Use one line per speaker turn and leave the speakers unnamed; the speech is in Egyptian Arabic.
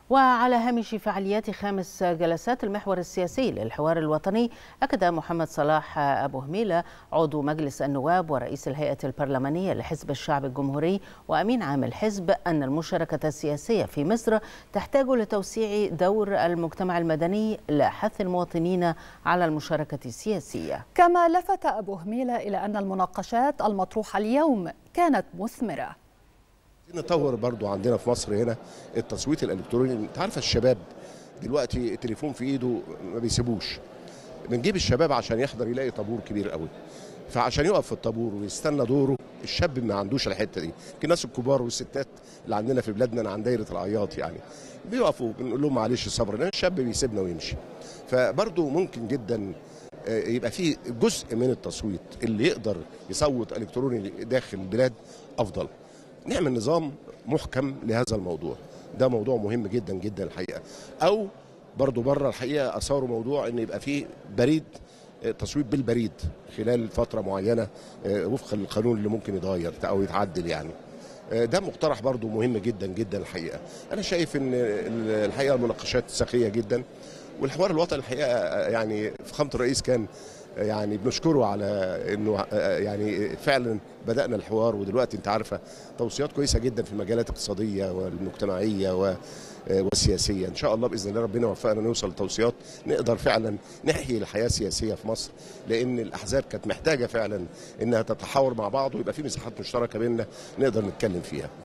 وعلى هامش فعاليات خامس جلسات المحور السياسي للحوار الوطني أكد محمد صلاح أبو هميلة عضو مجلس النواب ورئيس الهيئة البرلمانية لحزب الشعب الجمهوري وأمين عام الحزب أن المشاركة السياسية في مصر تحتاج لتوسيع دور المجتمع المدني لحث المواطنين على المشاركة السياسية
كما لفت أبو هميلة إلى أن المناقشات المطروحة اليوم كانت مثمرة
نطور برضو عندنا في مصر هنا التصويت الالكتروني انت عارفه الشباب دلوقتي التليفون في ايده ما بيسيبوش بنجيب الشباب عشان يحضر يلاقي طابور كبير قوي فعشان يقف في الطابور ويستنى دوره الشاب ما عندوش الحته دي يمكن الناس الكبار والستات اللي عندنا في بلادنا عن دايره العياط يعني بيقفوا بنقول لهم معلش صبر لان الشاب بيسيبنا ويمشي فبرضو ممكن جدا يبقى في جزء من التصويت اللي يقدر يصوت الكتروني داخل البلاد افضل نعمل نظام محكم لهذا الموضوع ده موضوع مهم جدا جدا الحقيقه او برضو بره الحقيقه اثاروا موضوع ان يبقى فيه بريد تصويت بالبريد خلال فتره معينه وفقا للقانون اللي ممكن يتغير او يتعدل يعني ده مقترح برضو مهم جدا جدا الحقيقه انا شايف ان الحقيقه المناقشات سخيه جدا والحوار الوطني الحقيقه يعني فخامه الرئيس كان يعني بنشكره على انه يعني فعلا بدانا الحوار ودلوقتي انت عارفه توصيات كويسه جدا في المجالات الاقتصاديه والمجتمعيه والسياسيه ان شاء الله باذن الله ربنا يوفقنا نوصل لتوصيات نقدر فعلا نحيي الحياه السياسيه في مصر لان الاحزاب كانت محتاجه فعلا انها تتحاور مع بعض ويبقى في مساحات مشتركه بيننا نقدر نتكلم فيها